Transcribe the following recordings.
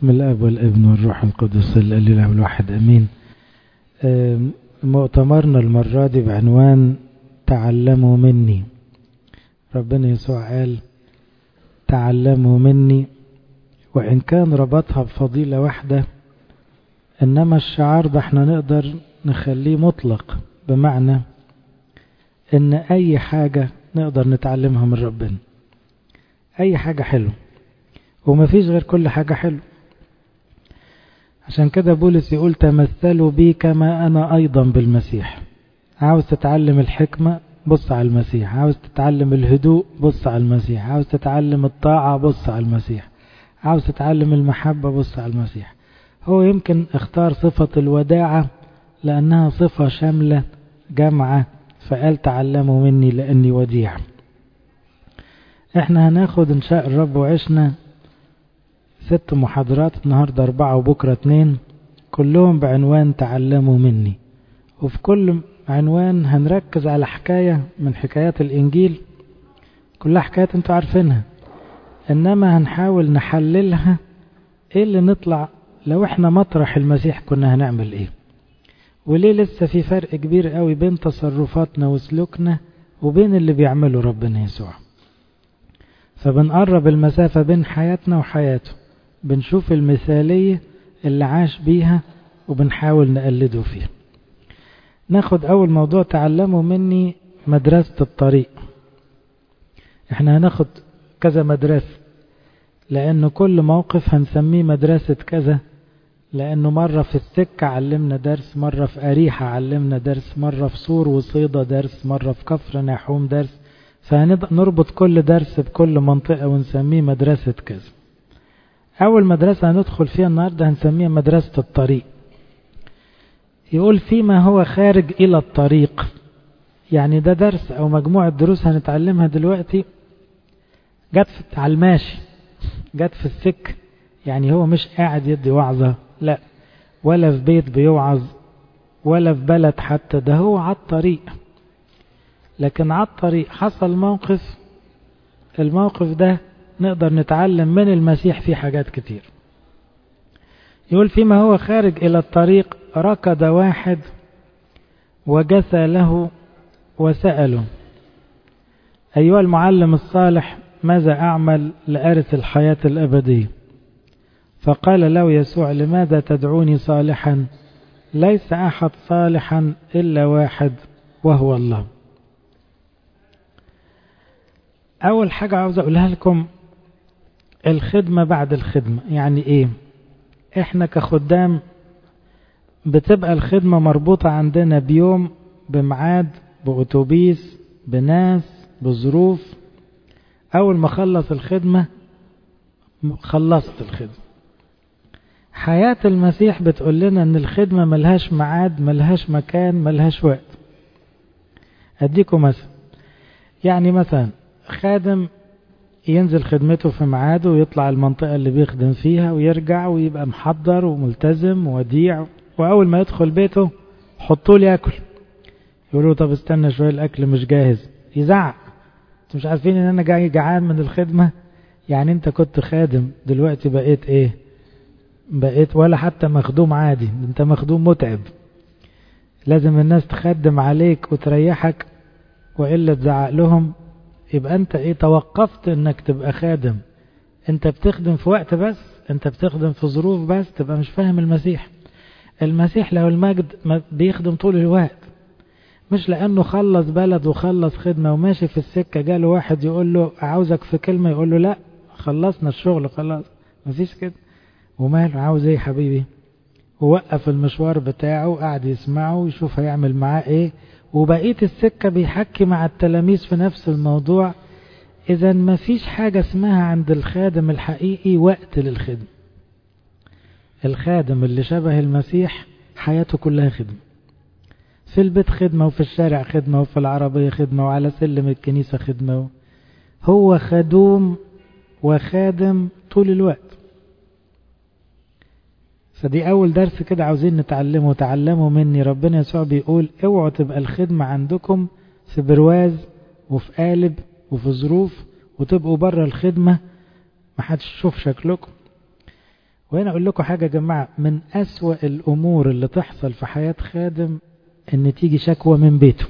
بسم الاب والابن والروح القدس الاله الواحد امين مؤتمرنا المرة دي بعنوان تعلموا مني ربنا يسوع قال تعلموا مني وإن كان ربطها بفضيلة واحدة إنما الشعار ده احنا نقدر نخليه مطلق بمعنى إن أي حاجة نقدر نتعلمها من ربنا أي حاجة حلوة ومفيش غير كل حاجة حلوة عشان كده بولس يقول تمثلوا بي كما أنا أيضا بالمسيح عاوز تتعلم الحكمة بص على المسيح عاوز تتعلم الهدوء بص على المسيح عاوز تتعلم الطاعة بص على المسيح عاوز تتعلم المحبة بص على المسيح هو يمكن اختار صفة الوداعة لأنها صفة شاملة جامعة فقال تعلموا مني لأني وديع احنا هناخد ان شاء الرب وعشنا ست محاضرات النهاردة أربعة وبكرة اتنين كلهم بعنوان تعلموا مني وفي كل عنوان هنركز على حكاية من حكايات الإنجيل كلها حكايات انتوا عارفينها إنما هنحاول نحللها ايه اللي نطلع لو احنا مطرح المسيح كنا هنعمل ايه وليه لسه في فرق كبير قوي بين تصرفاتنا وسلوكنا وبين اللي بيعمله ربنا يسوع فبنقرب المسافة بين حياتنا وحياته بنشوف المثالية اللي عاش بيها وبنحاول نقلده فيه ناخد أول موضوع تعلموا مني مدرسة الطريق احنا هناخد كذا مدرسة لأنه كل موقف هنسميه مدرسة كذا لأنه مرة في السكة علمنا درس مرة في أريحة علمنا درس مرة في سور وصيدة درس مرة في كفر نحوم درس فهنربط كل درس بكل منطقة ونسميه مدرسة كذا أول مدرسة هندخل فيها النهاردة هنسميها مدرسة الطريق يقول فيما هو خارج إلى الطريق يعني ده درس أو مجموعة دروس هنتعلمها دلوقتي جت على الماشي جت في السك يعني هو مش قاعد يدي وعظة لا ولا في بيت بيوعظ ولا في بلد حتى ده هو على الطريق لكن على الطريق حصل موقف الموقف ده نقدر نتعلم من المسيح فيه حاجات كتير يقول فيما هو خارج إلى الطريق ركض واحد وجثى له وسأله أيها المعلم الصالح ماذا أعمل لأرث الحياة الأبدية فقال له يسوع لماذا تدعوني صالحا ليس أحد صالحا إلا واحد وهو الله أول حاجة عاوز أقولها لكم الخدمة بعد الخدمة يعني إيه إحنا كخدام بتبقى الخدمة مربوطة عندنا بيوم بميعاد بأتوبيس بناس بظروف أول ما خلص الخدمة خلصت الخدمة حياة المسيح بتقول لنا أن الخدمة ملهاش ميعاد ملهاش مكان ملهاش وقت أديكم مثلا يعني مثلا خادم ينزل خدمته في ميعاده ويطلع المنطقة اللي بيخدم فيها ويرجع ويبقى محضر وملتزم ووديع وأول ما يدخل بيته حطوا لي أكل يقولوا طب استنى شوية الأكل مش جاهز يزعق انتوا مش عارفين ان انا جاي جعان من الخدمة يعني انت كنت خادم دلوقتي بقيت ايه بقيت ولا حتى مخدوم عادي انت مخدوم متعب لازم الناس تخدم عليك وتريحك وإلا تزعق لهم يبقى انت ايه توقفت انك تبقى خادم انت بتخدم في وقت بس انت بتخدم في ظروف بس تبقى مش فاهم المسيح المسيح له المجد بيخدم طول الوقت مش لانه خلص بلد وخلص خدمة وماشي في السكة جاله واحد يقول له عاوزك في كلمة يقول له لا خلصنا الشغل خلاص مفيش كده وماله عاوز ايه حبيبي ووقف المشوار بتاعه وقعد يسمعه ويشوف هيعمل معاه ايه وبقية السكة بيحكي مع التلاميذ في نفس الموضوع إذا ما فيش حاجة اسمها عند الخادم الحقيقي وقت للخدمة الخادم اللي شبه المسيح حياته كلها خدمة في البيت خدمة وفي الشارع خدمة وفي العربية خدمة وعلى سلم الكنيسة خدمة هو خدوم وخادم طول الوقت فدي أول درس كده عاوزين نتعلمه تعلموا مني ربنا يسوع بيقول اوعوا تبقى الخدمة عندكم في برواز وفي قالب وفي ظروف وتبقوا بره الخدمة محدش يشوف شكلكم وهنا أقول لكم حاجة يا جماعة من أسوأ الأمور اللي تحصل في حياة خادم إن تيجي شكوى من بيته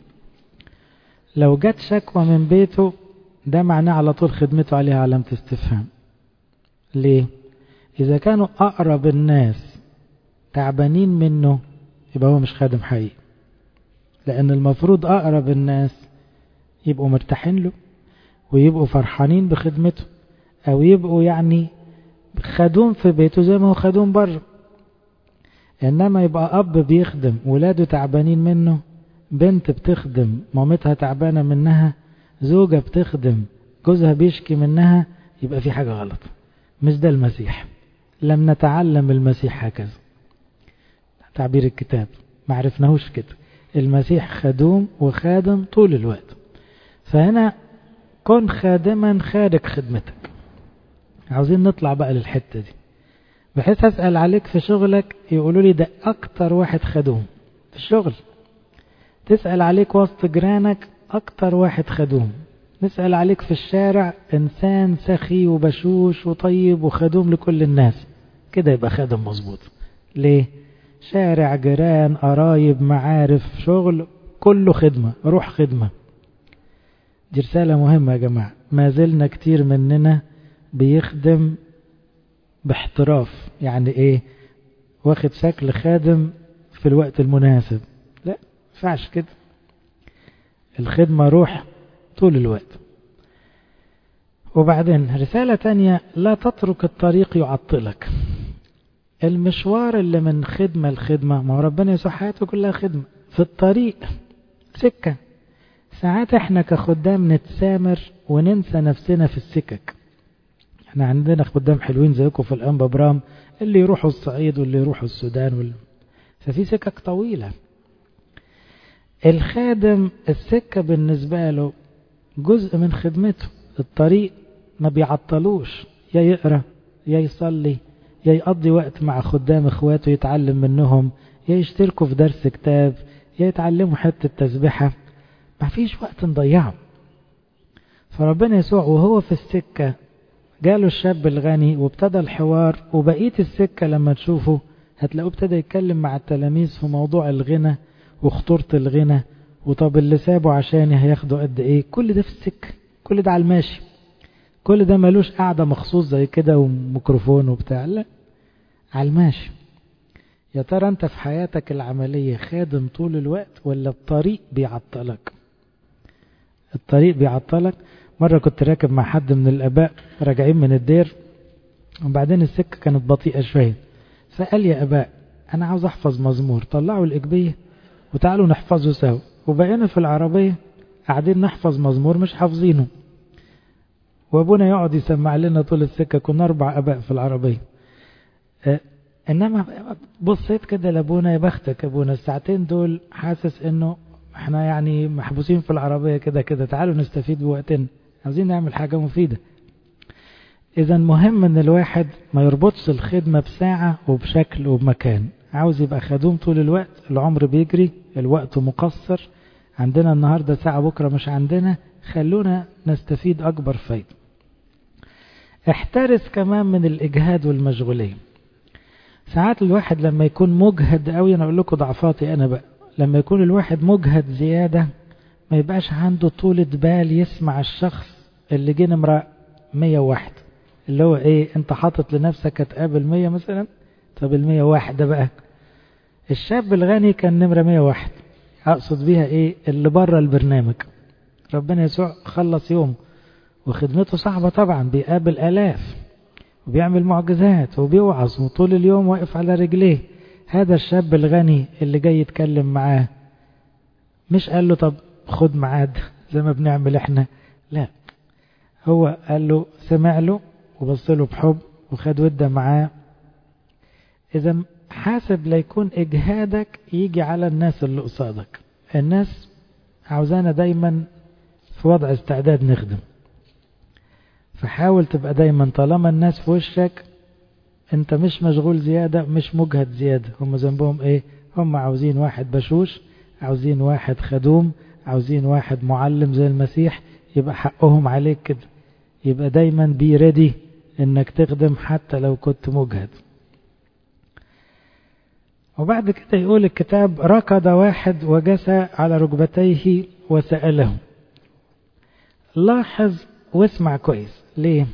لو جت شكوى من بيته ده معناه على طول خدمته عليها علامة استفهام ليه؟ إذا كانوا أقرب الناس تعبانين منه يبقى هو مش خادم حقيقي لأن المفروض أقرب الناس يبقوا مرتاحين له ويبقوا فرحانين بخدمته أو يبقوا يعني خدوم في بيته زي ما هو خدوم بره إنما يبقى أب بيخدم ولاده تعبانين منه بنت بتخدم مامتها تعبانة منها زوجة بتخدم جوزها بيشكي منها يبقى في حاجة غلط مش ده المسيح لم نتعلم المسيح هكذا تعبير الكتاب ما عرفناهوش كده المسيح خدوم وخادم طول الوقت فهنا كن خادما خارج خدمتك عاوزين نطلع بقى للحتة دي بحيث أسأل عليك في شغلك يقولوا لي ده أكتر واحد خدوم في الشغل تسأل عليك وسط جيرانك أكتر واحد خدوم نسأل عليك في الشارع إنسان سخي وبشوش وطيب وخدوم لكل الناس كده يبقى خادم مظبوط ليه؟ شارع جيران قرايب معارف شغل كله خدمة روح خدمة دي رسالة مهمة يا جماعة ما زلنا كتير مننا بيخدم باحتراف يعني ايه واخد شكل خادم في الوقت المناسب لا ينفعش كده الخدمة روح طول الوقت وبعدين رسالة تانية لا تترك الطريق يعطلك المشوار اللي من خدمة لخدمة ما هو ربنا يسوع حياته كلها خدمة في الطريق سكة ساعات احنا كخدام نتسامر وننسى نفسنا في السكك احنا عندنا خدام حلوين زيكم في الانبا برام اللي يروحوا الصعيد واللي يروحوا السودان وال... ففي سكك طويلة الخادم السكة بالنسبة له جزء من خدمته الطريق ما بيعطلوش يا يقرأ يا يصلي يا يقضي وقت مع خدام اخواته يتعلم منهم يا يشتركوا في درس كتاب يا يتعلموا حتة تسبحة ما فيش وقت نضيعه فربنا يسوع وهو في السكة جاله الشاب الغني وابتدى الحوار وبقية السكة لما تشوفه هتلاقوه ابتدى يتكلم مع التلاميذ في موضوع الغنى وخطورة الغنى وطب اللي سابه عشان هياخده قد ايه كل ده في السكة كل ده على الماشي كل ده ملوش قاعدة مخصوص زي كده وميكروفون وبتاع لا على الماشي يا ترى انت في حياتك العملية خادم طول الوقت ولا الطريق بيعطلك الطريق بيعطلك مرة كنت راكب مع حد من الآباء راجعين من الدير وبعدين السكة كانت بطيئة شوية فقال يا آباء أنا عاوز أحفظ مزمور طلعوا الإجبية وتعالوا نحفظه سوا وبقينا في العربية قاعدين نحفظ مزمور مش حافظينه وابونا يقعد يسمع لنا طول السكة كنا أربع أباء في العربية أه إنما بصيت كده لابونا يا بختك ابونا الساعتين دول حاسس إنه احنا يعني محبوسين في العربية كده كده تعالوا نستفيد بوقتنا عاوزين نعمل حاجة مفيدة إذا مهم إن الواحد ما يربطش الخدمة بساعة وبشكل وبمكان عاوز يبقى خدوم طول الوقت العمر بيجري الوقت مقصر عندنا النهاردة ساعة بكرة مش عندنا خلونا نستفيد أكبر فايدة احترس كمان من الإجهاد والمشغولية ساعات الواحد لما يكون مجهد قوي أنا أقول لكم ضعفاتي أنا بقى لما يكون الواحد مجهد زيادة ما يبقاش عنده طولة بال يسمع الشخص اللي جه نمرة 101 اللي هو ايه انت حاطط لنفسك هتقابل 100 مثلا طب ال 101 ده بقى الشاب الغني كان نمرة 101 اقصد بيها ايه اللي بره البرنامج ربنا يسوع خلص يوم وخدمته صعبة طبعا بيقابل آلاف وبيعمل معجزات وبيوعظ وطول اليوم واقف على رجليه هذا الشاب الغني اللي جاي يتكلم معاه مش قال له طب خد ميعاد زي ما بنعمل احنا لا هو قال له سمع له وبص له بحب وخد وده معاه اذا حاسب ليكون اجهادك يجي على الناس اللي قصادك الناس عاوزانا دايما في وضع استعداد نخدم فحاول تبقى دايما طالما الناس في وشك انت مش مشغول زيادة مش مجهد زيادة هم ذنبهم ايه هم عاوزين واحد بشوش عاوزين واحد خدوم عاوزين واحد معلم زي المسيح يبقى حقهم عليك كده يبقى دايما بي ريدي انك تخدم حتى لو كنت مجهد وبعد كده يقول الكتاب ركض واحد وجسى على ركبتيه وسأله لاحظ واسمع كويس ليه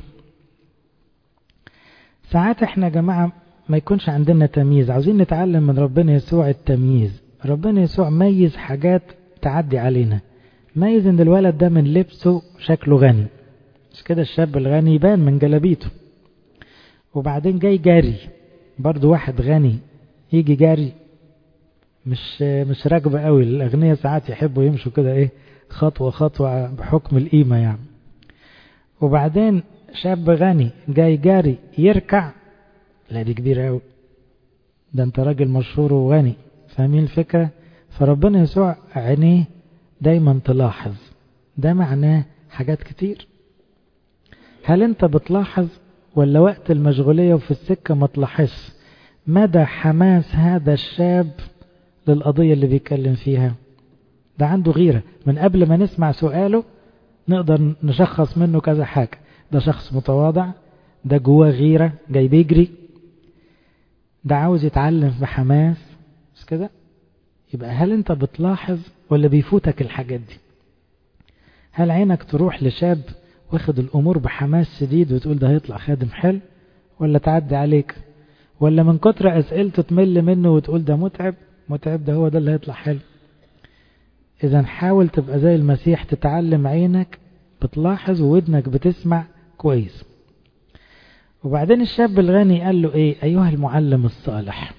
ساعات احنا يا جماعة ما يكونش عندنا تمييز عاوزين نتعلم من ربنا يسوع التمييز ربنا يسوع ميز حاجات تعدي علينا ميز ان الولد ده من لبسه شكله غني مش كده الشاب الغني يبان من جلابيته وبعدين جاي جاري برضو واحد غني يجي جاري مش مش راكبه قوي الاغنياء ساعات يحبوا يمشوا كده ايه خطوه خطوه بحكم القيمه يعني وبعدين شاب غني جاي جاري يركع لا دي كبيره قوي ده انت راجل مشهور وغني فاهمين الفكره فربنا يسوع عينيه دايما تلاحظ ده معناه حاجات كتير هل انت بتلاحظ ولا وقت المشغوليه وفي السكه ما تلاحظش مدى حماس هذا الشاب للقضية اللي بيتكلم فيها ده عنده غيرة من قبل ما نسمع سؤاله نقدر نشخص منه كذا حاجة ده شخص متواضع ده جواه غيرة جاي بيجري ده عاوز يتعلم بحماس مش كده يبقى هل انت بتلاحظ ولا بيفوتك الحاجات دي هل عينك تروح لشاب واخد الامور بحماس شديد وتقول ده هيطلع خادم حلو ولا تعدي عليك ولا من كتر اسئلته تمل منه وتقول ده متعب متعب ده هو ده اللي هيطلع حلو اذا حاول تبقى زي المسيح تتعلم عينك بتلاحظ وودنك بتسمع كويس وبعدين الشاب الغني قال له ايه ايها المعلم الصالح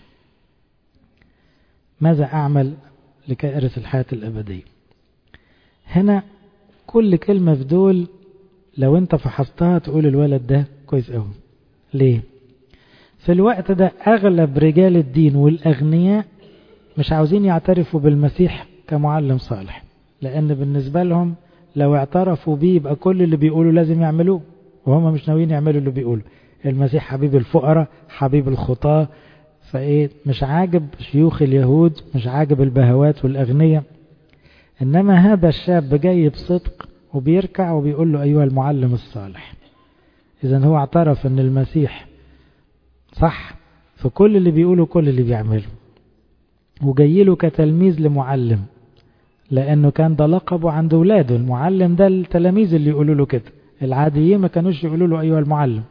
ماذا اعمل لكي ارث الحياة الابدية هنا كل كلمة في دول لو انت فحصتها تقول الولد ده كويس قوي ليه في الوقت ده أغلب رجال الدين والأغنياء مش عاوزين يعترفوا بالمسيح كمعلم صالح لأن بالنسبة لهم لو اعترفوا بيه يبقى كل اللي بيقولوا لازم يعملوه وهم مش ناويين يعملوا اللي بيقولوا المسيح حبيب الفقراء حبيب الخطاة فايه مش عاجب شيوخ اليهود مش عاجب البهوات والأغنياء إنما هذا الشاب جاي بصدق وبيركع وبيقول له أيها المعلم الصالح إذا هو اعترف أن المسيح صح فكل اللي بيقوله كل اللي بيعمله وجاي له كتلميذ لمعلم لأنه كان ده لقبه عند ولاده المعلم ده التلاميذ اللي يقولوا له كده العاديين ما كانوش يقولوا له أيها المعلم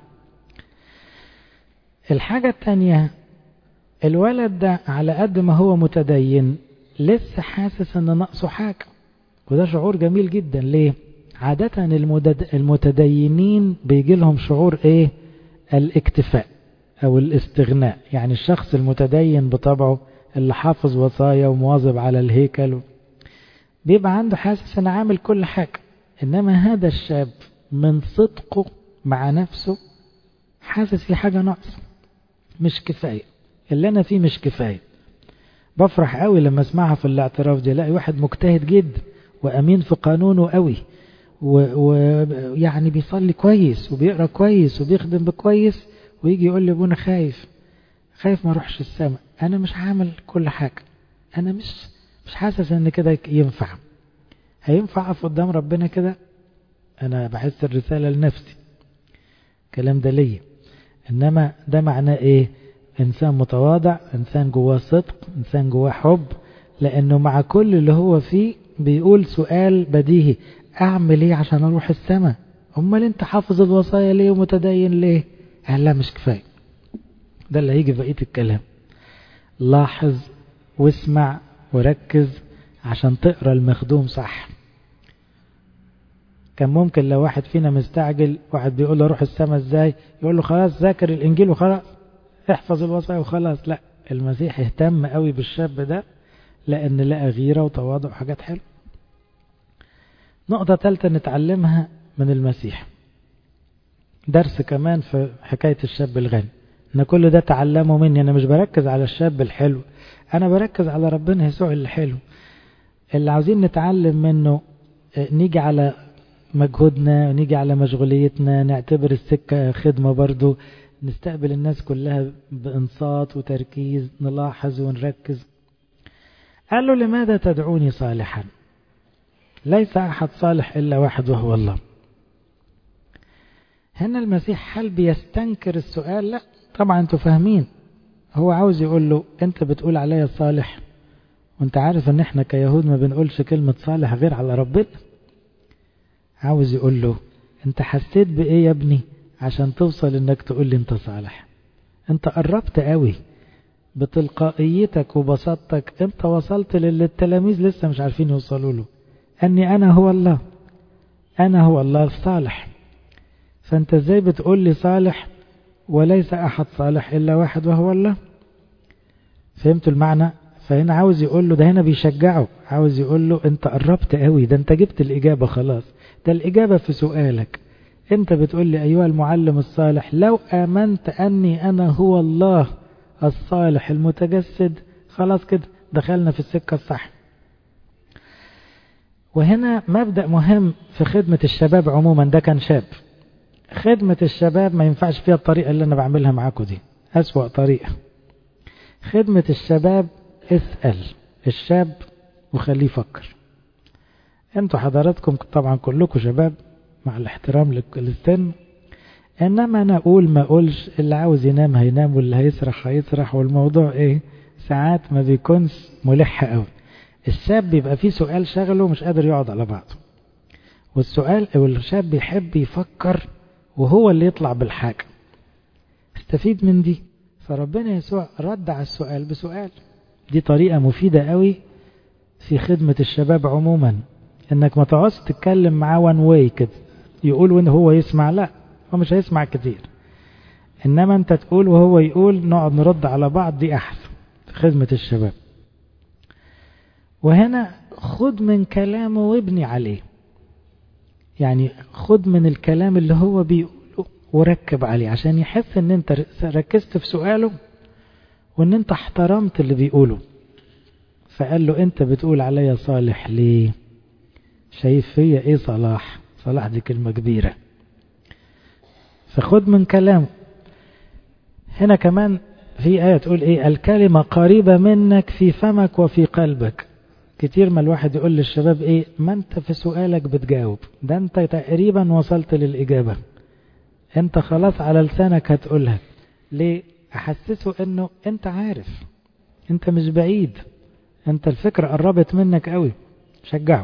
الحاجة التانية الولد ده على قد ما هو متدين لسه حاسس ان ناقصه حاجة وده شعور جميل جدا ليه عادة المتدينين بيجي لهم شعور ايه الاكتفاء او الاستغناء يعني الشخص المتدين بطبعه اللي حافظ وصايا ومواظب على الهيكل بيبقى عنده حاسس ان عامل كل حاجة انما هذا الشاب من صدقه مع نفسه حاسس في حاجة ناقصة مش كفاية اللي انا فيه مش كفاية بفرح قوي لما اسمعها في الاعتراف دي الاقي واحد مجتهد جدا وامين في قانونه قوي ويعني بيصلي كويس وبيقرا كويس وبيخدم بكويس ويجي يقول لي ابونا خايف خايف ما اروحش السماء انا مش هعمل كل حاجة انا مش مش حاسس ان كده ينفع هينفع اقف قدام ربنا كده انا بحس الرسالة لنفسي الكلام ده ليا انما ده معناه ايه انسان متواضع انسان جواه صدق انسان جواه حب لانه مع كل اللي هو فيه بيقول سؤال بديهي اعمل ايه عشان اروح السماء امال انت حافظ الوصايا ليه ومتدين ليه قال لا مش كفايه ده اللي هيجي في بقيه الكلام لاحظ واسمع وركز عشان تقرا المخدوم صح كان ممكن لو واحد فينا مستعجل واحد بيقول له روح السماء ازاي يقول له خلاص ذاكر الانجيل وخلاص احفظ الوصايا وخلاص لا المسيح اهتم قوي بالشاب ده لان لقى غيره وتواضع وحاجات حلوه نقطه ثالثه نتعلمها من المسيح درس كمان في حكايه الشاب الغني ان كل ده تعلمه مني انا مش بركز على الشاب الحلو انا بركز على ربنا يسوع الحلو اللي عاوزين نتعلم منه نيجي على مجهودنا نيجي على مشغوليتنا نعتبر السكة خدمة برضو نستقبل الناس كلها بإنصات وتركيز نلاحظ ونركز قال له لماذا تدعوني صالحا ليس أحد صالح إلا واحد وهو الله هنا المسيح هل بيستنكر السؤال لا طبعا انتوا فاهمين هو عاوز يقول له انت بتقول عليا صالح وانت عارف ان احنا كيهود ما بنقولش كلمة صالح غير على ربنا عاوز يقول له انت حسيت بايه يا ابني عشان توصل انك تقول لي انت صالح انت قربت قوي بتلقائيتك وبساطتك انت وصلت للي التلاميذ لسه مش عارفين يوصلوا له اني انا هو الله انا هو الله الصالح فانت ازاي بتقول لي صالح وليس احد صالح الا واحد وهو الله فهمتوا المعنى فهنا عاوز يقول له ده هنا بيشجعه عاوز يقول له انت قربت قوي ده انت جبت الاجابه خلاص ده الاجابه في سؤالك انت بتقول لي ايها المعلم الصالح لو امنت اني انا هو الله الصالح المتجسد خلاص كده دخلنا في السكه الصح وهنا مبدأ مهم في خدمة الشباب عموما ده كان شاب خدمة الشباب ما ينفعش فيها الطريقة اللي أنا بعملها معاكم دي أسوأ طريقة خدمة الشباب اسأل الشاب وخليه يفكر انتوا حضراتكم طبعا كلكم شباب مع الاحترام للسن انما انا اقول ما اقولش اللي عاوز ينام هينام واللي هيسرح هيسرح والموضوع ايه ساعات ما بيكونش ملح قوي الشاب بيبقى فيه سؤال شغله مش قادر يقعد على بعضه والسؤال والشاب بيحب يفكر وهو اللي يطلع بالحاجة استفيد من دي فربنا يسوع رد على السؤال بسؤال دي طريقة مفيدة قوي في خدمة الشباب عموما انك ما تقعدش تتكلم معاه وان واي كده يقول وان هو يسمع لا هو مش هيسمع كتير انما انت تقول وهو يقول نقعد نرد على بعض دي احسن في خدمة الشباب وهنا خد من كلامه وابني عليه يعني خد من الكلام اللي هو بيقوله وركب عليه عشان يحس ان انت ركزت في سؤاله وان انت احترمت اللي بيقوله فقال له انت بتقول عليا صالح ليه شايف فيا ايه صلاح صلاح دي كلمة كبيرة فخد من كلامه هنا كمان في آية تقول ايه الكلمة قريبة منك في فمك وفي قلبك كتير ما الواحد يقول للشباب ايه ما انت في سؤالك بتجاوب ده انت تقريبا وصلت للإجابة انت خلاص على لسانك هتقولها ليه احسسه انه انت عارف انت مش بعيد انت الفكرة قربت منك قوي شجعه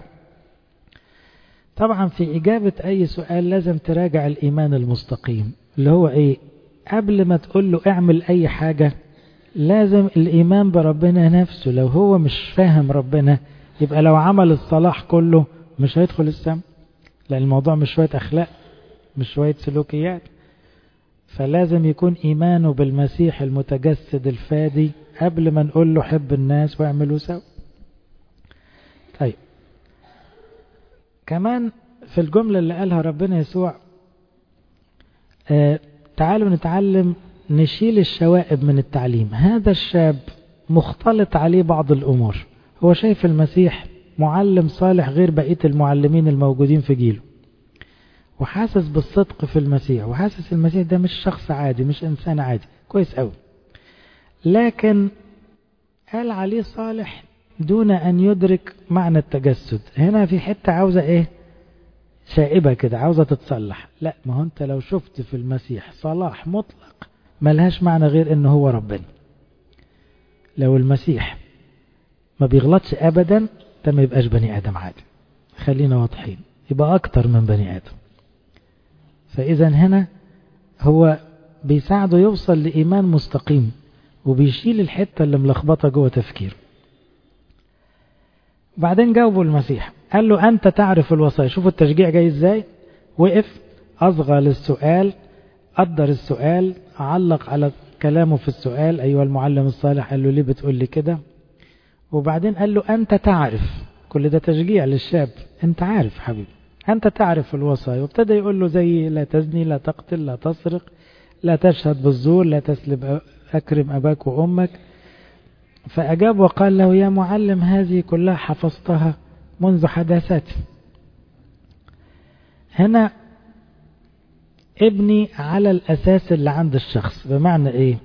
طبعا في إجابة أي سؤال لازم تراجع الإيمان المستقيم اللي هو إيه قبل ما تقول له اعمل أي حاجة لازم الإيمان بربنا نفسه لو هو مش فاهم ربنا يبقى لو عمل الصلاح كله مش هيدخل السم لأن الموضوع مش شوية أخلاق مش شوية سلوكيات فلازم يكون إيمانه بالمسيح المتجسد الفادي قبل ما نقول له حب الناس واعملوا سوا طيب كمان في الجملة اللي قالها ربنا يسوع آه تعالوا نتعلم نشيل الشوائب من التعليم هذا الشاب مختلط عليه بعض الأمور هو شايف المسيح معلم صالح غير بقية المعلمين الموجودين في جيله وحاسس بالصدق في المسيح وحاسس المسيح ده مش شخص عادي مش إنسان عادي كويس قوي لكن قال عليه صالح دون أن يدرك معنى التجسد هنا في حتة عاوزة إيه شائبة كده عاوزة تتصلح لا ما هو أنت لو شفت في المسيح صلاح مطلق ملهاش معنى غير أنه هو ربنا لو المسيح ما بيغلطش أبدا ده ما يبقاش بني آدم عادي خلينا واضحين يبقى أكتر من بني آدم فإذا هنا هو بيساعده يوصل لإيمان مستقيم وبيشيل الحتة اللي ملخبطة جوه تفكيره بعدين جاوبوا المسيح قال له أنت تعرف الوصايا شوفوا التشجيع جاي إزاي وقف أصغى للسؤال قدر السؤال علق على كلامه في السؤال أيها المعلم الصالح قال له ليه بتقول لي كده وبعدين قال له أنت تعرف كل ده تشجيع للشاب أنت عارف حبيبي أنت تعرف الوصايا وابتدى يقول له زي لا تزني لا تقتل لا تسرق لا تشهد بالزور لا تسلب أكرم أباك وأمك فأجاب وقال له يا معلم هذه كلها حفظتها منذ حداثتي هنا ابني على الأساس اللي عند الشخص بمعنى إيه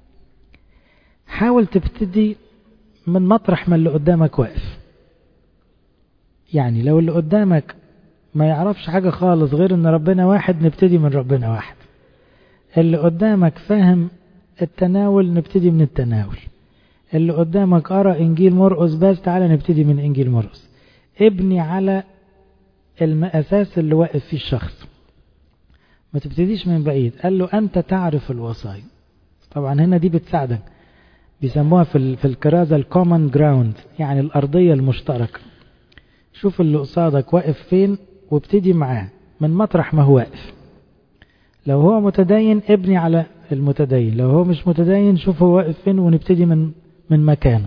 حاول تبتدي من مطرح ما اللي قدامك واقف يعني لو اللي قدامك ما يعرفش حاجة خالص غير ان ربنا واحد نبتدي من ربنا واحد اللي قدامك فاهم التناول نبتدي من التناول اللي قدامك قرأ انجيل مرقس بس تعالى نبتدي من انجيل مرقس ابني على الاساس اللي واقف فيه الشخص ما تبتديش من بعيد قال له انت تعرف الوصايا طبعا هنا دي بتساعدك بيسموها في في الكرازه الكومن جراوند يعني الارضيه المشتركه شوف اللي قصادك واقف فين وابتدي معاه من مطرح ما هو واقف لو هو متدين ابني على المتدين لو هو مش متدين شوف هو واقف فين ونبتدي من من مكانه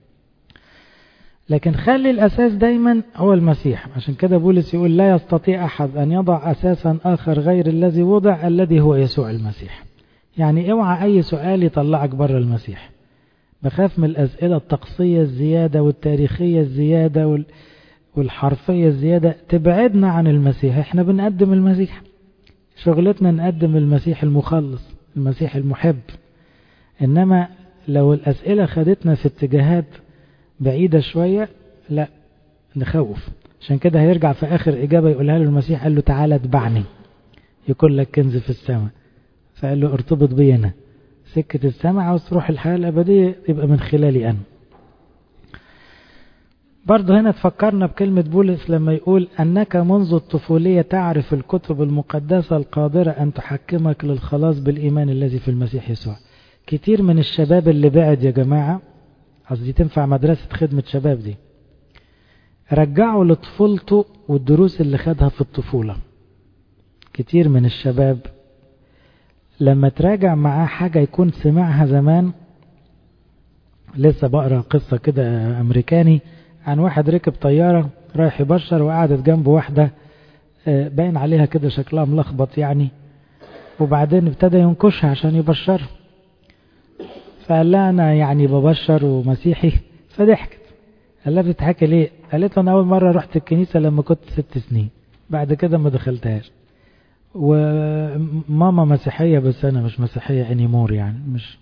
لكن خلي الأساس دايما هو المسيح عشان كده بولس يقول لا يستطيع أحد أن يضع أساسا آخر غير الذي وضع الذي هو يسوع المسيح يعني اوعى أي سؤال يطلعك بره المسيح بخاف من الأسئلة الطقسية الزيادة والتاريخية الزيادة والحرفية الزيادة تبعدنا عن المسيح احنا بنقدم المسيح شغلتنا نقدم المسيح المخلص المسيح المحب إنما لو الأسئلة خدتنا في اتجاهات بعيدة شوية لا نخوف عشان كده هيرجع في آخر إجابة يقولها له المسيح قال له تعالى اتبعني يكون لك كنز في السماء فقال له ارتبط بي أنا سكة السماء عاوز تروح الحياة الأبدية يبقى من خلالي أنا برضه هنا تفكرنا بكلمة بولس لما يقول أنك منذ الطفولية تعرف الكتب المقدسة القادرة أن تحكمك للخلاص بالإيمان الذي في المسيح يسوع كتير من الشباب اللي بعد يا جماعة قصدي تنفع مدرسة خدمة شباب دي رجعوا لطفولته والدروس اللي خدها في الطفولة كتير من الشباب لما تراجع معاه حاجة يكون سمعها زمان لسه بقرا قصة كده أمريكاني عن واحد ركب طيارة رايح يبشر وقعدت جنبه واحدة باين عليها كده شكلها ملخبط يعني وبعدين ابتدى ينكشها عشان يبشرها فقال لها أنا يعني ببشر ومسيحي فضحكت قال لها بتضحكي ليه؟ قالت له أنا أول مرة رحت الكنيسة لما كنت ست سنين بعد كده ما دخلتهاش وماما مسيحية بس أنا مش مسيحية انيمور يعني مش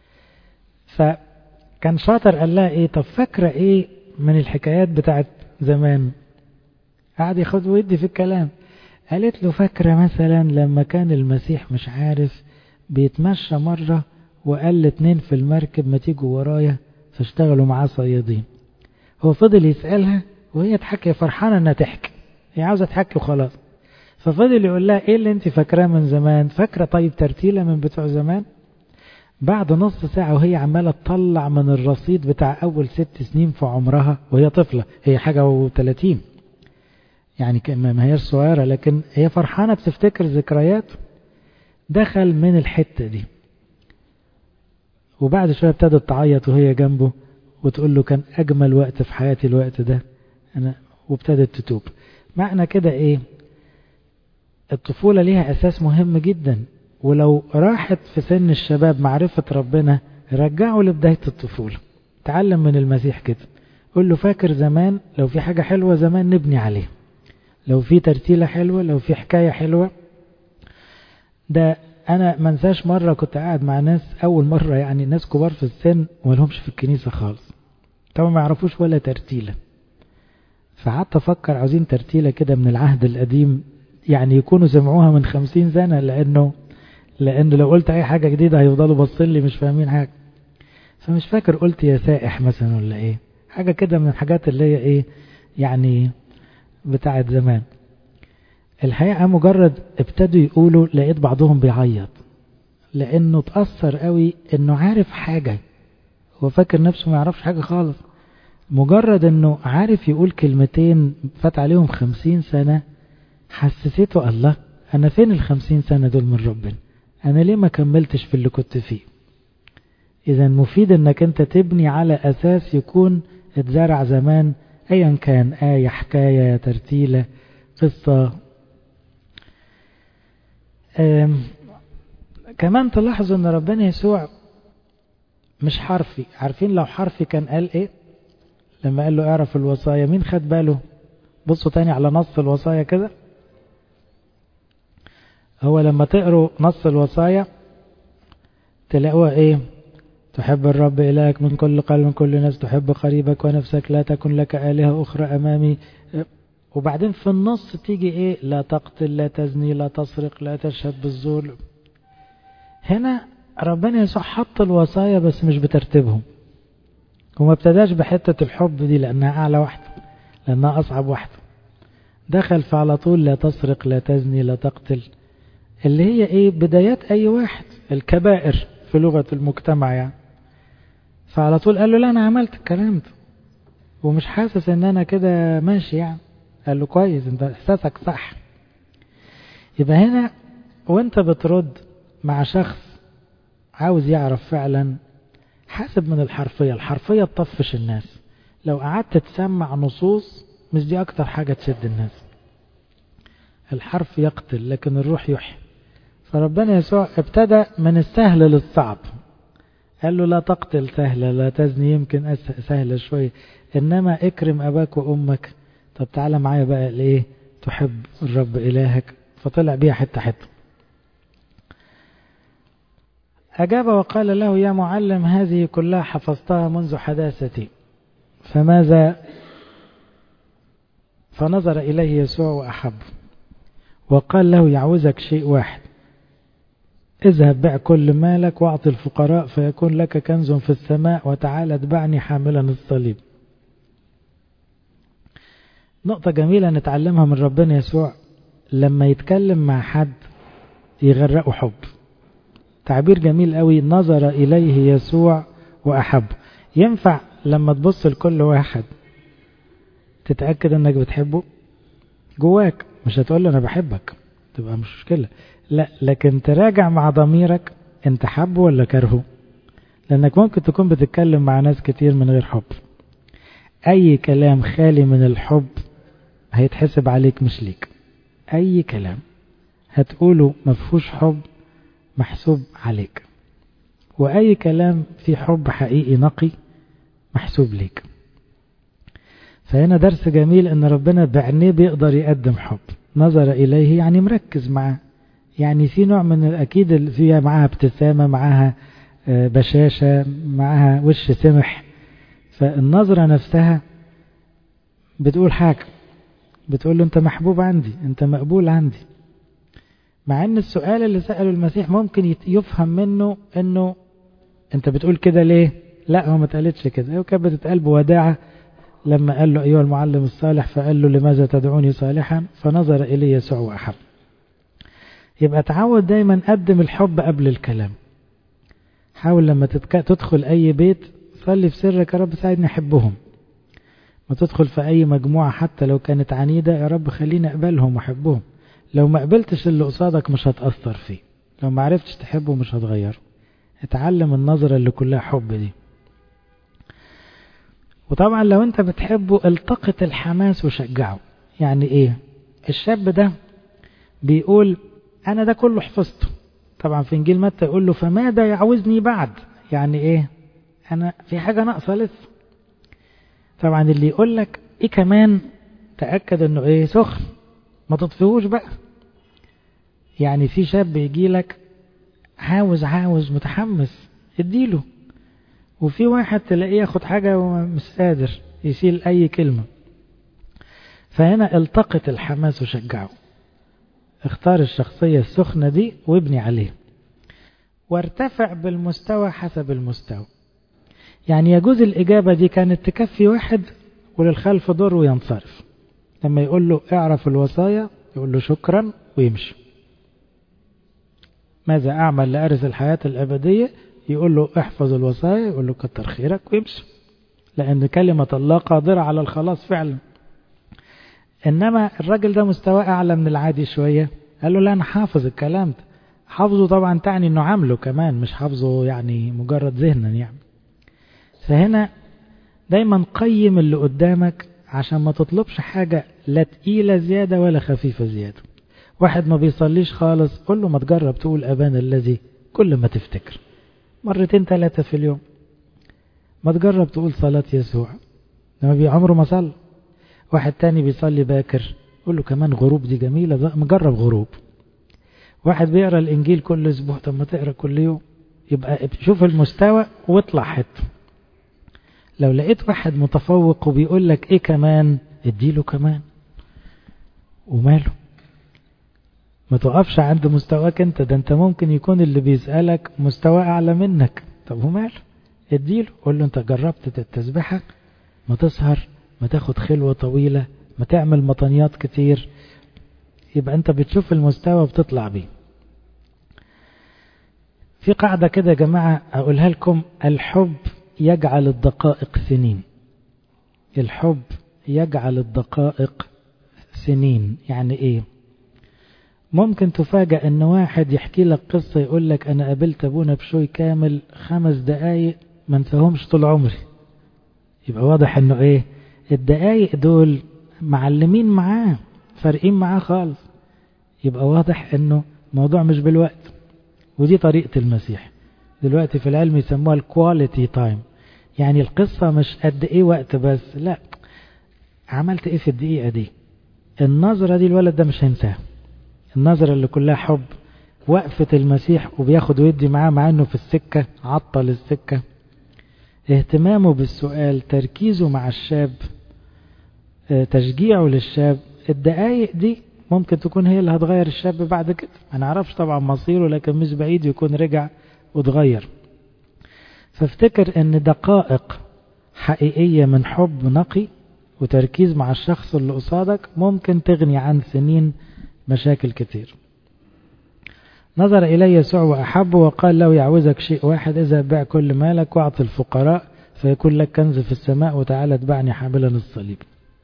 فكان شاطر قال لها إيه طب فاكرة إيه من الحكايات بتاعت زمان قعد ياخد ويدي في الكلام قالت له فاكرة مثلا لما كان المسيح مش عارف بيتمشى مرة وقال لاتنين في المركب ما تيجوا ورايا فاشتغلوا معاه صيادين هو فضل يسألها وهي تحكي فرحانة انها تحكي هي عاوزة تحكي وخلاص ففضل يقول لها ايه اللي انت فاكراه من زمان فاكرة طيب ترتيلة من بتوع زمان بعد نص ساعة وهي عمالة تطلع من الرصيد بتاع أول ست سنين في عمرها وهي طفلة هي حاجة وثلاثين يعني ما هي صغيرة لكن هي فرحانة بتفتكر ذكريات دخل من الحتة دي وبعد شوية ابتدت تعيط وهي جنبه وتقول له كان أجمل وقت في حياتي الوقت ده أنا وابتدت تتوب معنى كده إيه الطفولة ليها أساس مهم جدا ولو راحت في سن الشباب معرفة ربنا رجعوا لبداية الطفولة تعلم من المسيح كده قول له فاكر زمان لو في حاجة حلوة زمان نبني عليه لو في ترتيلة حلوة لو في حكاية حلوة ده أنا منساش مرة كنت قاعد مع ناس أول مرة يعني ناس كبار في السن ولهمش في الكنيسة خالص طبعا ما يعرفوش ولا ترتيلة فقعدت أفكر عاوزين ترتيلة كده من العهد القديم يعني يكونوا سمعوها من خمسين سنة لأنه لأنه لو قلت أي حاجة جديدة هيفضلوا باصين لي مش فاهمين حاجة فمش فاكر قلت يا سائح مثلا ولا إيه حاجة كده من الحاجات اللي هي إيه يعني بتاعت زمان الحقيقة مجرد ابتدوا يقولوا لقيت بعضهم بيعيط لأنه تأثر قوي إنه عارف حاجة هو فاكر نفسه ما يعرفش حاجة خالص مجرد إنه عارف يقول كلمتين فات عليهم خمسين سنة حسسته الله أنا فين الخمسين سنة دول من ربنا أنا ليه ما كملتش في اللي كنت فيه إذا مفيد إنك أنت تبني على أساس يكون اتزرع زمان أيا كان آية حكاية ترتيلة قصة كمان تلاحظوا ان ربنا يسوع مش حرفي عارفين لو حرفي كان قال ايه لما قال له اعرف الوصايا مين خد باله بصوا تاني على نص الوصايا كده هو لما تقروا نص الوصايا تلاقوها ايه تحب الرب إلهك من كل قلب من كل نفس تحب قريبك ونفسك لا تكن لك آلهة أخرى أمامي وبعدين في النص تيجي ايه لا تقتل لا تزني لا تسرق لا تشهد بالزور هنا ربنا يسوع حط الوصايا بس مش بترتيبهم وما ابتداش بحتة الحب دي لأنها أعلى واحدة لأنها أصعب واحدة دخل في على طول لا تسرق لا تزني لا تقتل اللي هي ايه بدايات أي واحد الكبائر في لغة المجتمع يعني فعلى طول قال له لا أنا عملت الكلام ده ومش حاسس ان انا كده ماشي يعني قال له كويس انت احساسك صح يبقى هنا وانت بترد مع شخص عاوز يعرف فعلا حاسب من الحرفية الحرفية تطفش الناس لو قعدت تسمع نصوص مش دي اكتر حاجة تشد الناس الحرف يقتل لكن الروح يحيي فربنا يسوع ابتدى من السهل للصعب قال له لا تقتل سهلة لا تزني يمكن سهلة شوية إنما اكرم أباك وأمك طب تعالى معايا بقى لإيه تحب الرب إلهك فطلع بيها حتة حتة أجاب وقال له يا معلم هذه كلها حفظتها منذ حداثتي فماذا فنظر إليه يسوع وأحب وقال له يعوزك شيء واحد اذهب بع كل مالك واعط الفقراء فيكون لك كنز في السماء وتعال اتبعني حاملا الصليب نقطة جميلة نتعلمها من ربنا يسوع لما يتكلم مع حد يغرقه حب تعبير جميل قوي نظر إليه يسوع وأحب ينفع لما تبص لكل واحد تتأكد انك بتحبه جواك مش هتقول له انا بحبك تبقى مش مشكلة لا لكن تراجع مع ضميرك انت حبه ولا كرهه لانك ممكن تكون بتتكلم مع ناس كتير من غير حب اي كلام خالي من الحب هيتحسب عليك مش ليك اي كلام هتقوله مفهوش حب محسوب عليك واي كلام فيه حب حقيقي نقي محسوب ليك فهنا درس جميل ان ربنا بعينيه بيقدر يقدم حب نظر اليه يعني مركز معاه يعني في نوع من اكيد فيها معاها ابتسامه معاها بشاشه معاها وش سمح فالنظره نفسها بتقول حاجه بتقول له انت محبوب عندي انت مقبول عندي مع ان السؤال اللي سأله المسيح ممكن يفهم منه انه انت بتقول كده ليه لا هو ما اتقالتش كده هي كانت بتتقال بوداعة لما قال له ايها المعلم الصالح فقال له لماذا تدعوني صالحا فنظر اليه يسوع واحب يبقى تعود دايما قدم الحب قبل الكلام حاول لما تتك... تدخل اي بيت صلي في سرك يا رب ساعدني احبهم ما تدخل في اي مجموعة حتى لو كانت عنيدة يا رب خليني اقبلهم واحبهم لو ما قبلتش اللي قصادك مش هتأثر فيه لو ما عرفتش تحبه مش هتغيره اتعلم النظرة اللي كلها حب دي وطبعا لو انت بتحبه التقط الحماس وشجعه يعني ايه الشاب ده بيقول انا ده كله حفظته طبعا في انجيل متى يقول له فماذا يعوزني بعد يعني ايه انا في حاجة ناقصة لسه طبعا اللي يقول لك ايه كمان تأكد انه ايه سخن ما تطفيهوش بقى يعني في شاب يجي لك عاوز عاوز متحمس اديله وفي واحد تلاقيه ياخد حاجة ومش قادر يشيل أي كلمة فهنا التقط الحماس وشجعه اختار الشخصية السخنة دي وابني عليه وارتفع بالمستوى حسب المستوى يعني يجوز الإجابة دي كانت تكفي واحد وللخلف دور وينصرف لما يقول له اعرف الوصايا يقول له شكرا ويمشي ماذا أعمل لأرث الحياة الأبدية يقول له احفظ الوصايا يقول له كتر خيرك ويمشي لأن كلمة الله قادرة على الخلاص فعلا إنما الراجل ده مستواه أعلى من العادي شوية قال له لا أنا حافظ الكلام ده حافظه طبعا تعني إنه عامله كمان مش حافظه يعني مجرد ذهنا يعني فهنا دايما قيم اللي قدامك عشان ما تطلبش حاجة لا تقيلة زيادة ولا خفيفة زيادة واحد ما بيصليش خالص قل له ما تجرب تقول أبانا الذي كل ما تفتكر مرتين ثلاثة في اليوم ما تجرب تقول صلاة يسوع لما بي عمره ما صلى واحد تاني بيصلي باكر قول له كمان غروب دي جميلة مجرب غروب واحد بيقرا الإنجيل كل أسبوع طب ما تقرا كل يوم يبقى شوف المستوى واطلع حته لو لقيت واحد متفوق وبيقول لك ايه كمان اديله كمان وماله ما تقفش عند مستواك انت ده انت ممكن يكون اللي بيسألك مستوى اعلى منك طب وماله اديله قول له انت جربت التسبيحة ما تسهر ما تاخد خلوة طويلة ما تعمل مطنيات كتير يبقى انت بتشوف المستوى وبتطلع بيه في قاعدة كده يا جماعة أقولها لكم الحب يجعل الدقائق سنين الحب يجعل الدقائق سنين يعني ايه ممكن تفاجأ ان واحد يحكي لك قصة يقول لك انا قابلت ابونا بشوي كامل خمس دقايق ما انساهمش طول عمري يبقى واضح انه ايه الدقايق دول معلمين معاه فارقين معاه خالص يبقى واضح انه موضوع مش بالوقت ودي طريقة المسيح دلوقتي في العلم يسموها الكواليتي تايم يعني القصة مش قد ايه وقت بس لا عملت ايه في الدقيقة دي النظرة دي الولد ده مش هينساها النظرة اللي كلها حب وقفة المسيح وبياخد ويدي معاه مع انه في السكة عطل السكة اهتمامه بالسؤال تركيزه مع الشاب تشجيعه للشاب الدقايق دي ممكن تكون هي اللي هتغير الشاب بعد كده ما نعرفش طبعا مصيره لكن مش بعيد يكون رجع وتغير فافتكر ان دقائق حقيقية من حب نقي وتركيز مع الشخص اللي قصادك ممكن تغني عن سنين مشاكل كتير نظر إلي يسوع وأحبه وقال له يعوزك شيء واحد إذا بيع كل مالك واعط الفقراء فيكون لك كنز في السماء وتعالى اتبعني حاملا الصليب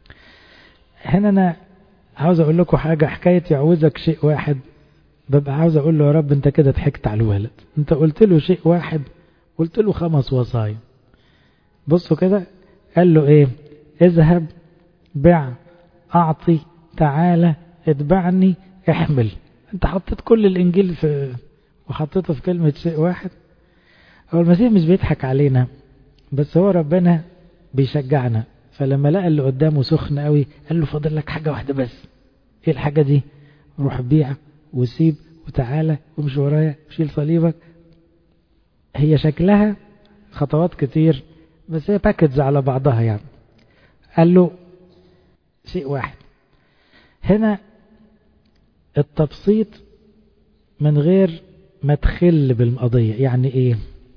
هنا أنا عاوز أقول لكم حاجة حكاية يعوزك شيء واحد ببقى عاوز أقول له يا رب أنت كده ضحكت على الولد أنت قلت له شيء واحد قلت له خمس وصايا بصوا كده قال له إيه اذهب بع أعطي تعالى اتبعني احمل انت حطيت كل الانجيل في وحطيته في كلمة شيء واحد هو المسيح مش بيضحك علينا بس هو ربنا بيشجعنا فلما لقى اللي قدامه سخن قوي قال له فاضل لك حاجة واحدة بس ايه الحاجة دي روح بيع وسيب وتعالى ومش ورايا وشيل صليبك هي شكلها خطوات كتير بس هي باكتز على بعضها يعني قال له شيء واحد هنا التبسيط من غير ما تخل بالقضية يعني ايه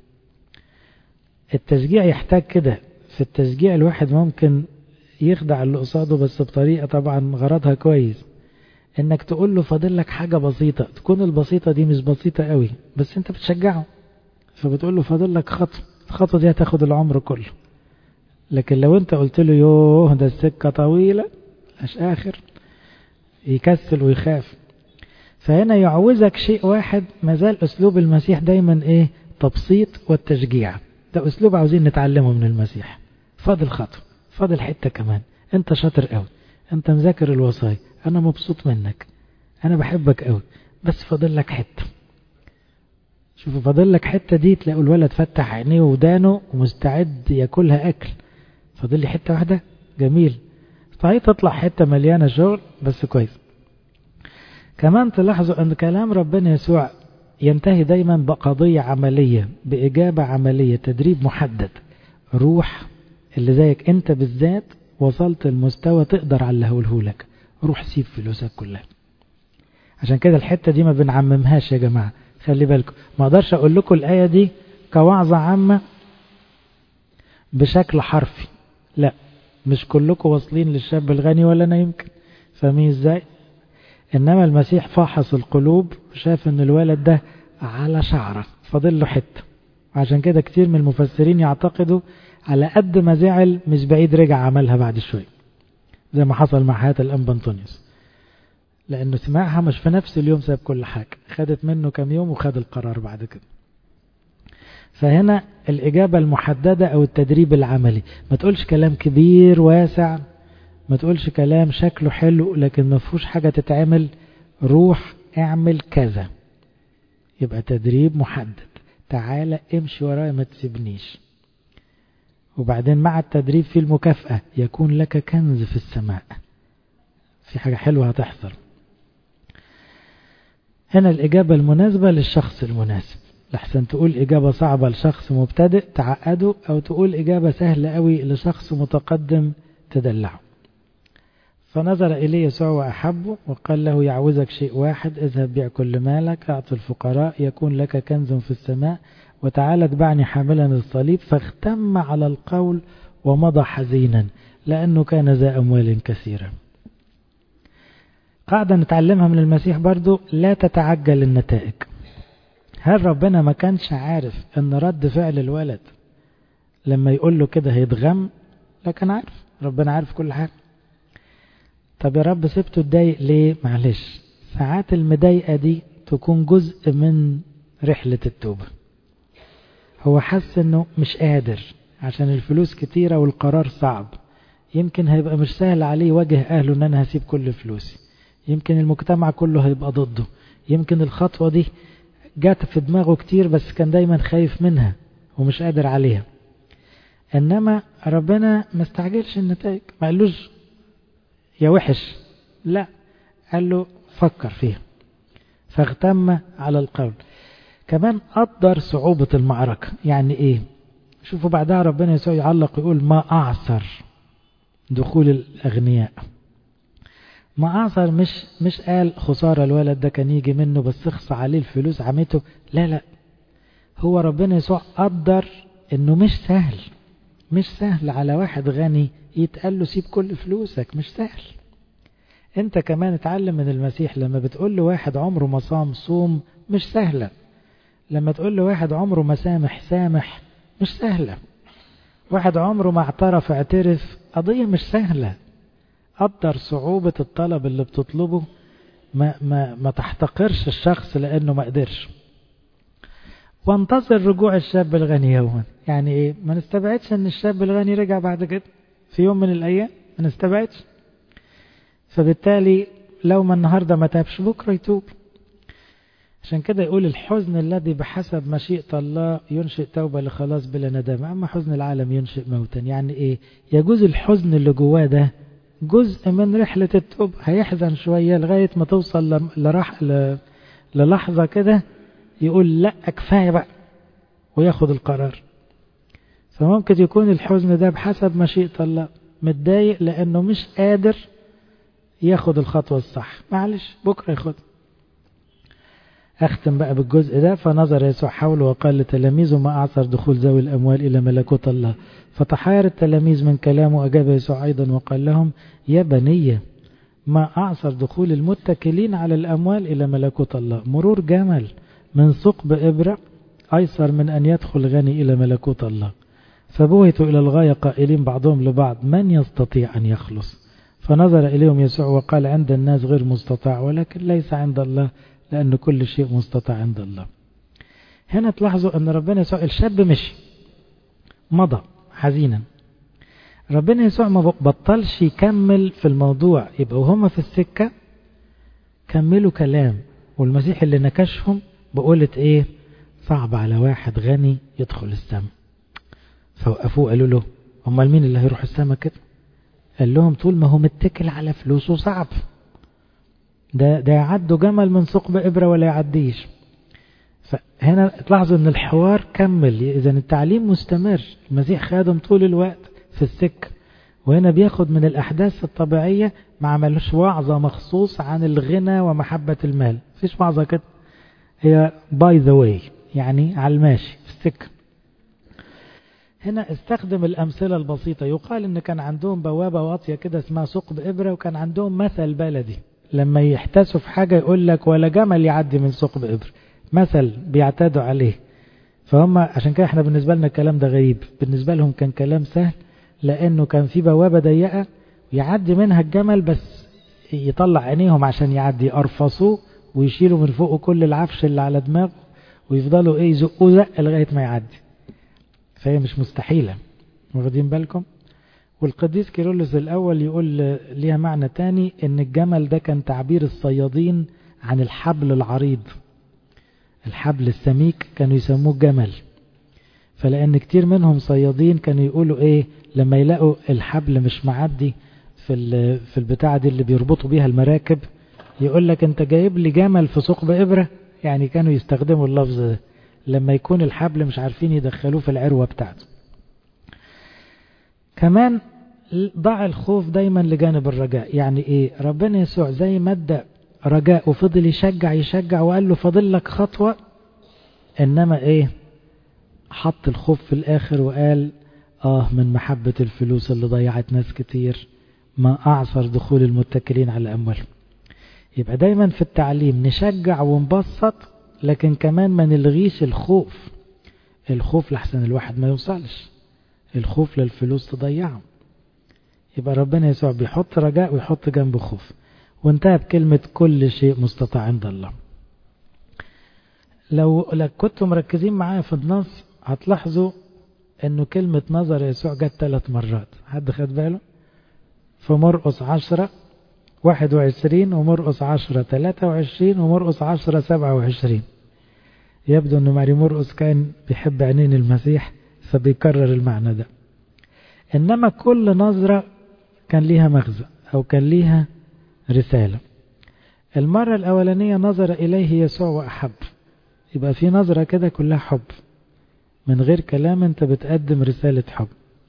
التشجيع يحتاج كده في التشجيع الواحد ممكن يخدع اللي قصاده بس بطريقة طبعا غرضها كويس انك تقول له فاضل لك حاجة بسيطة تكون البسيطة دي مش بسيطة قوي بس انت بتشجعه فبتقول له فاضل لك خطوة الخطوة دي هتاخد العمر كله لكن لو انت قلت له يوه ده السكة طويلة مش اخر يكسل ويخاف فهنا يعوزك شيء واحد ما زال اسلوب المسيح دايما ايه تبسيط والتشجيع ده اسلوب عاوزين نتعلمه من المسيح فاضل خطوة فاضل حتة كمان انت شاطر قوي انت مذاكر الوصايا انا مبسوط منك انا بحبك قوي بس فاضل لك حتة شوفوا فاضل لك حتة دي تلاقوا الولد فتح عينيه ودانه ومستعد ياكلها اكل فاضل لي حتة واحدة جميل صحيح تطلع حتة مليانة شغل بس كويس كمان تلاحظوا أن كلام ربنا يسوع ينتهي دايما بقضية عملية بإجابة عملية تدريب محدد روح اللي زيك أنت بالذات وصلت المستوى تقدر على اللي هقوله روح سيب فلوسك كلها عشان كده الحتة دي ما بنعممهاش يا جماعة خلي بالكم ما اقدرش اقول لكم الآية دي كوعظة عامة بشكل حرفي لا مش كلكم واصلين للشاب الغني ولا انا يمكن فاهمين ازاي انما المسيح فحص القلوب وشاف ان الولد ده على شعره فاضل له حته عشان كده كتير من المفسرين يعتقدوا على قد ما زعل مش بعيد رجع عملها بعد شويه زي ما حصل مع حياه الانبا انطونيوس لانه سمعها مش في نفس اليوم ساب كل حاجه خدت منه كام يوم وخد القرار بعد كده فهنا الإجابة المحددة أو التدريب العملي ما تقولش كلام كبير واسع ما تقولش كلام شكله حلو لكن ما فيهوش حاجة تتعمل روح اعمل كذا يبقى تدريب محدد تعالى امشي ورايا ما تسيبنيش وبعدين مع التدريب في المكافأة يكون لك كنز في السماء في حاجة حلوة هتحصل هنا الإجابة المناسبة للشخص المناسب لحسن تقول إجابة صعبة لشخص مبتدئ تعقده أو تقول إجابة سهلة قوي لشخص متقدم تدلعه فنظر إليه يسوع وأحبه وقال له يعوزك شيء واحد اذهب بيع كل مالك أعطي الفقراء يكون لك كنز في السماء وتعال اتبعني حاملا الصليب فاختم على القول ومضى حزينا لأنه كان ذا أموال كثيرة قاعدة نتعلمها من المسيح برضو لا تتعجل النتائج هل ربنا ما كانش عارف ان رد فعل الولد لما يقول له كده هيتغم لا كان عارف ربنا عارف كل حاجة طب يا رب سبته اتضايق ليه معلش ساعات المضايقة دي تكون جزء من رحلة التوبة هو حس انه مش قادر عشان الفلوس كتيرة والقرار صعب يمكن هيبقى مش سهل عليه يواجه اهله ان انا هسيب كل فلوسي يمكن المجتمع كله هيبقى ضده يمكن الخطوة دي جات في دماغه كتير بس كان دايما خايف منها ومش قادر عليها انما ربنا ما استعجلش النتائج ما قالوش يا وحش لا قال له فكر فيها فاغتم على القول كمان قدر صعوبة المعركة يعني ايه شوفوا بعدها ربنا يسوع يعلق يقول ما أعثر دخول الأغنياء ما أعثر مش مش قال خسارة الولد ده كان يجي منه بس اخصى عليه الفلوس عمته لا لا هو ربنا يسوع قدر انه مش سهل مش سهل على واحد غني يتقال له سيب كل فلوسك مش سهل انت كمان اتعلم من المسيح لما بتقول له واحد عمره ما صام صوم مش سهلة لما تقول له واحد عمره ما سامح سامح مش سهلة واحد عمره ما اعترف اعترف قضية مش سهلة قدر صعوبة الطلب اللي بتطلبه ما, ما, ما تحتقرش الشخص لأنه ما قدرش وانتظر رجوع الشاب الغني يوما يعني ايه ما نستبعدش ان الشاب الغني رجع بعد كده في يوم من الايام ما نستبعدش فبالتالي لو ما النهاردة ما تابش بكرة يتوب عشان كده يقول الحزن الذي بحسب مشيئة الله ينشئ توبة لخلاص بلا ندامة أما حزن العالم ينشئ موتا يعني إيه يجوز الحزن اللي جواه ده جزء من رحلة التوب هيحزن شوية لغاية ما توصل لرح للحظة كده يقول لا كفاية بقى وياخد القرار فممكن يكون الحزن ده بحسب مشيئة الله متضايق لأنه مش قادر ياخد الخطوة الصح معلش بكرة ياخد أختم بقى بالجزء ده فنظر يسوع حوله وقال لتلاميذه ما أعثر دخول ذوي الأموال إلى ملكوت الله فتحير التلاميذ من كلامه أجاب يسوع أيضا وقال لهم يا بني ما أعثر دخول المتكلين على الأموال إلى ملكوت الله مرور جمل من ثقب إبرة أيسر من أن يدخل غني إلى ملكوت الله فبوهتوا إلى الغاية قائلين بعضهم لبعض من يستطيع أن يخلص فنظر إليهم يسوع وقال عند الناس غير مستطاع ولكن ليس عند الله لأن كل شيء مستطاع عند الله هنا تلاحظوا أن ربنا يسوع الشاب مشي مضى حزينا ربنا يسوع ما بطلش يكمل في الموضوع يبقى وهم في السكة كملوا كلام والمسيح اللي نكشهم بقولة ايه صعب على واحد غني يدخل السماء فوقفوه قالوا له امال مين اللي هيروح السماء كده قال لهم طول ما هو متكل على فلوسه صعب ده ده يعدوا جمل من ثقب ابره ولا يعديش فهنا تلاحظوا ان الحوار كمل اذا التعليم مستمر المسيح خادم طول الوقت في السكه وهنا بياخد من الاحداث الطبيعيه ما عملوش وعظه مخصوص عن الغنى ومحبه المال مفيش وعظه كده هي باي ذا واي يعني على الماشي في السكه هنا استخدم الأمثلة البسيطة يقال إن كان عندهم بوابة واطية كده اسمها ثقب إبرة وكان عندهم مثل بلدي لما يحتسوا في حاجة يقول لك ولا جمل يعدي من ثقب إبر مثل بيعتادوا عليه فهم عشان كده احنا بالنسبة لنا الكلام ده غريب بالنسبة لهم كان كلام سهل لأنه كان في بوابة ضيقة يعدي منها الجمل بس يطلع عينيهم عشان يعدي يقرفصوه ويشيلوا من فوقه كل العفش اللي على دماغه ويفضلوا ايه يزقوه زق لغاية ما يعدي فهي مش مستحيلة واخدين بالكم والقديس كيرلس الأول يقول ليها معنى تاني ان الجمل ده كان تعبير الصيادين عن الحبل العريض الحبل السميك كانوا يسموه جمل فلأن كتير منهم صيادين كانوا يقولوا ايه لما يلاقوا الحبل مش معدي في في البتاعة دي اللي بيربطوا بيها المراكب يقول لك انت جايب لي جمل في ثقب إبرة يعني كانوا يستخدموا اللفظ ده لما يكون الحبل مش عارفين يدخلوه في العروة بتاعته كمان ضع الخوف دايما لجانب الرجاء يعني ايه ربنا يسوع زي ما ادى رجاء وفضل يشجع يشجع وقال له فاضل لك خطوة انما ايه حط الخوف في الاخر وقال اه من محبة الفلوس اللي ضيعت ناس كتير ما اعصر دخول المتكلين على اموالهم يبقى دايما في التعليم نشجع ونبسط لكن كمان ما نلغيش الخوف الخوف لحسن الواحد ما يوصلش الخوف للفلوس تضيعه يبقى ربنا يسوع بيحط رجاء ويحط جنبه خوف وانتهى بكلمة كل شيء مستطاع عند الله لو لو كنتم مركزين معايا في النص هتلاحظوا انه كلمة نظر يسوع جت ثلاث مرات حد خد باله في مرقس عشرة واحد وعشرين ومرقس عشرة ثلاثة وعشرين ومرقس عشرة سبعة وعشرين يبدو أن ماري مرقس كان بيحب عينين المسيح فبيكرر المعنى ده إنما كل نظرة كان ليها مغزى أو كان ليها رسالة المرة الأولانية نظر إليه يسوع وأحب يبقى في نظرة كده كلها حب من غير كلام أنت بتقدم رسالة حب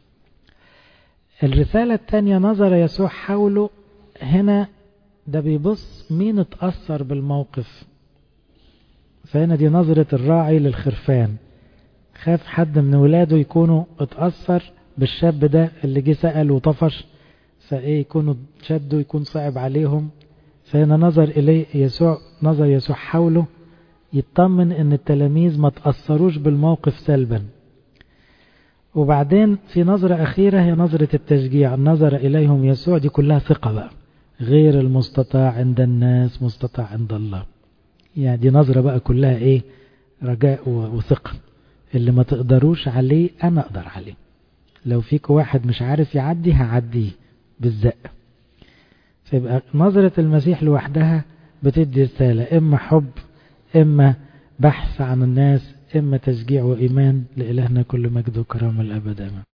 الرسالة الثانية نظر يسوع حوله هنا ده بيبص مين اتأثر بالموقف فهنا دي نظرة الراعي للخرفان خاف حد من ولاده يكونوا اتأثر بالشاب ده اللي جه سأل وطفش فايه يكونوا شدوا يكون صعب عليهم فهنا نظر إليه يسوع نظر يسوع حوله يطمن ان التلاميذ ما تأثروش بالموقف سلبا وبعدين في نظرة أخيرة هي نظرة التشجيع نظر إليهم يسوع دي كلها ثقة بقى غير المستطاع عند الناس مستطاع عند الله يعني دي نظرة بقى كلها ايه رجاء وثقة اللي ما تقدروش عليه أنا أقدر عليه لو فيك واحد مش عارف يعدي هعديه بالزق فيبقى نظرة المسيح لوحدها بتدي رسالة إما حب إما بحث عن الناس إما تشجيع وإيمان لإلهنا كل مجد وكرامة الأبد آمين